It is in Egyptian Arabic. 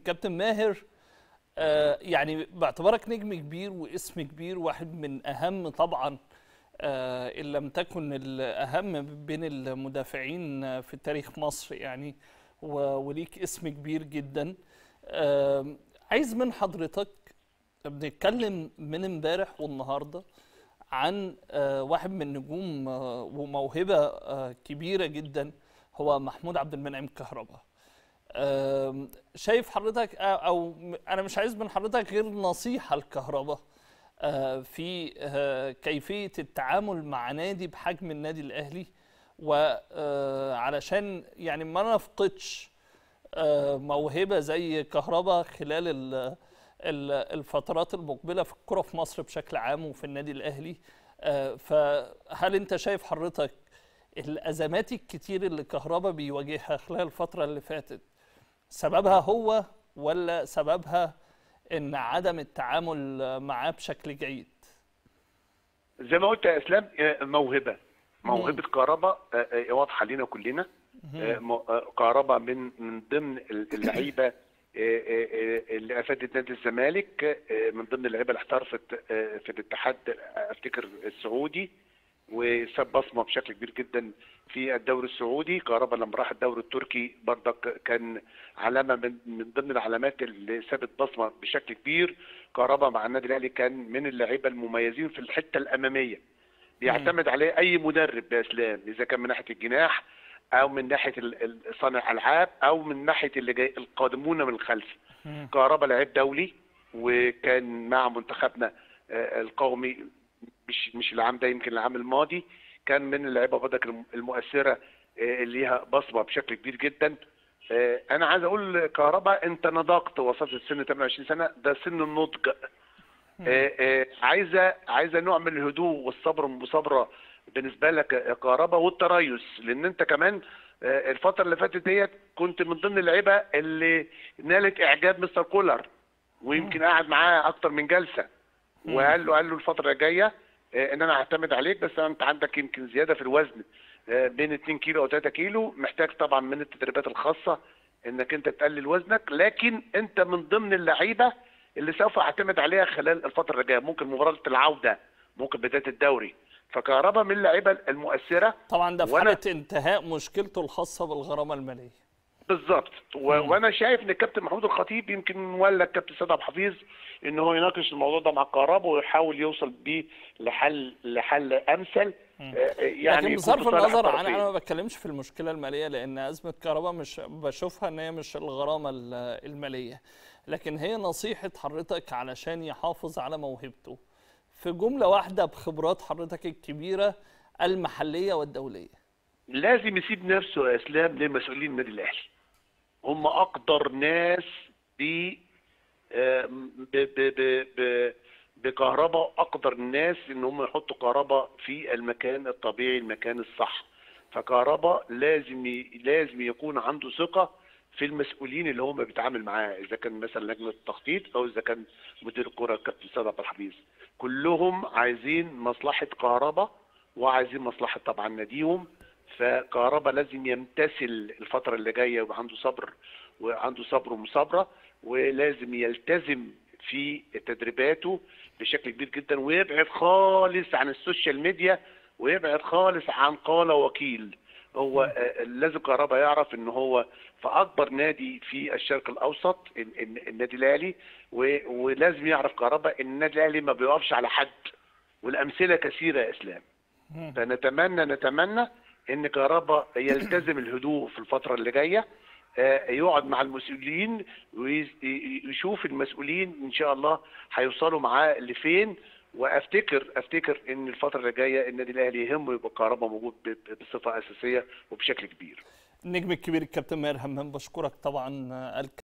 كابتن ماهر آه يعني باعتبارك نجم كبير واسم كبير واحد من اهم طبعا آه ان لم تكن الاهم بين المدافعين في تاريخ مصر يعني وليك اسم كبير جدا آه عايز من حضرتك بنتكلم من امبارح والنهارده عن آه واحد من نجوم آه وموهبه آه كبيره جدا هو محمود عبد المنعم كهربا شايف حضرتك او انا مش عايز من حضرتك غير نصيحه لكهربا في كيفيه التعامل مع نادي بحجم النادي الاهلي وعلشان يعني ما نفقدش موهبه زي كهربا خلال الفترات المقبله في الكره في مصر بشكل عام وفي النادي الاهلي فهل انت شايف حضرتك الازمات الكتير اللي كهربا بيواجهها خلال الفتره اللي فاتت سببها هو ولا سببها ان عدم التعامل معاه بشكل جيد زي ما قلت يا اسلام موهبه موهبه كهربا واضحه لينا كلنا كهربا من من ضمن اللعيبه اللي افادت نادي الزمالك من ضمن اللعيبه اللي احترفت في الاتحاد افتكر السعودي وساب بصمه بشكل كبير جدا في الدوري السعودي كهربا لما راح الدوري التركي برضك كان علامه من من ضمن العلامات اللي سابت بصمه بشكل كبير كهربا مع النادي الاهلي كان من اللعيبه المميزين في الحته الاماميه بيعتمد عليه اي مدرب يا اسلام اذا كان من ناحيه الجناح او من ناحيه صانع العاب او من ناحيه اللي جاي القادمون من الخلف كهربا لعيب دولي وكان مع منتخبنا القومي مش مش العام ده يمكن العام الماضي كان من اللعيبه برضك المؤثره اللي ليها بصمه بشكل كبير جدا انا عايز اقول كهربا انت نضجت وصلت السن 28 سنه ده سن النضج عايزه عايزه نوع من الهدوء والصبر والمصابره بالنسبه لك يا كهربا والتريث لان انت كمان الفتره اللي فاتت ديت كنت من ضمن اللعيبه اللي نالت اعجاب مستر كولر ويمكن قعد معاه اكتر من جلسه وقال له قال له الفتره الجايه ان انا هعتمد عليك بس انت عندك يمكن زياده في الوزن بين 2 كيلو او 3 كيلو محتاج طبعا من التدريبات الخاصه انك انت تقلل وزنك لكن انت من ضمن اللعيبه اللي سوف اعتمد عليها خلال الفتره اللي جايه ممكن مباراه العوده ممكن بدايه الدوري فكهربا من اللعيبه المؤثره طبعا ده في حاله انتهاء مشكلته الخاصه بالغرامه الماليه بالظبط و... وانا شايف ان الكابتن محمود الخطيب يمكن ولا الكابتن سيد عبد الحفيظ ان هو يناقش الموضوع ده مع الكهرباء ويحاول يوصل بيه لحل لحل امثل يعني لكن بصرف النظر عن انا ما بتكلمش في المشكله الماليه لان ازمه كهرباء مش بشوفها ان هي مش الغرامه الماليه لكن هي نصيحه حضرتك علشان يحافظ على موهبته في جمله واحده بخبرات حضرتك الكبيره المحليه والدوليه لازم يسيب نفسه يا اسلام لمسؤولين النادي الاهلي هم اقدر ناس ب بكهرباء اقدر الناس ان هم يحطوا كهرباء في المكان الطبيعي المكان الصح فكهرباء لازم ي... لازم يكون عنده ثقه في المسؤولين اللي هم بيتعامل معاه اذا كان مثلا لجنه التخطيط او اذا كان مدير الكره الكابتن سيد عبد الحفيظ كلهم عايزين مصلحه كهرباء وعايزين مصلحه طبعا ناديهم فكهربا لازم يمتثل الفترة اللي جاية وعنده صبر وعنده صبر ومصابرة ولازم يلتزم في تدريباته بشكل كبير جدا ويبعد خالص عن السوشيال ميديا ويبعد خالص عن قال وكيل هو لازم كهربا يعرف ان هو في اكبر نادي في الشرق الاوسط النادي الاهلي ولازم يعرف كهربا ان النادي الاهلي ما بيقفش على حد والامثله كثيره يا اسلام فنتمنى نتمنى ان كهربا يلتزم الهدوء في الفتره اللي جايه يقعد مع المسؤولين ويشوف المسؤولين ان شاء الله هيوصلوا معاه لفين وافتكر افتكر ان الفتره اللي جايه النادي الاهلي يهمه يبقى كهربا موجود بصفه اساسيه وبشكل كبير. النجم الكبير الكابتن ماهر همام بشكرك طبعا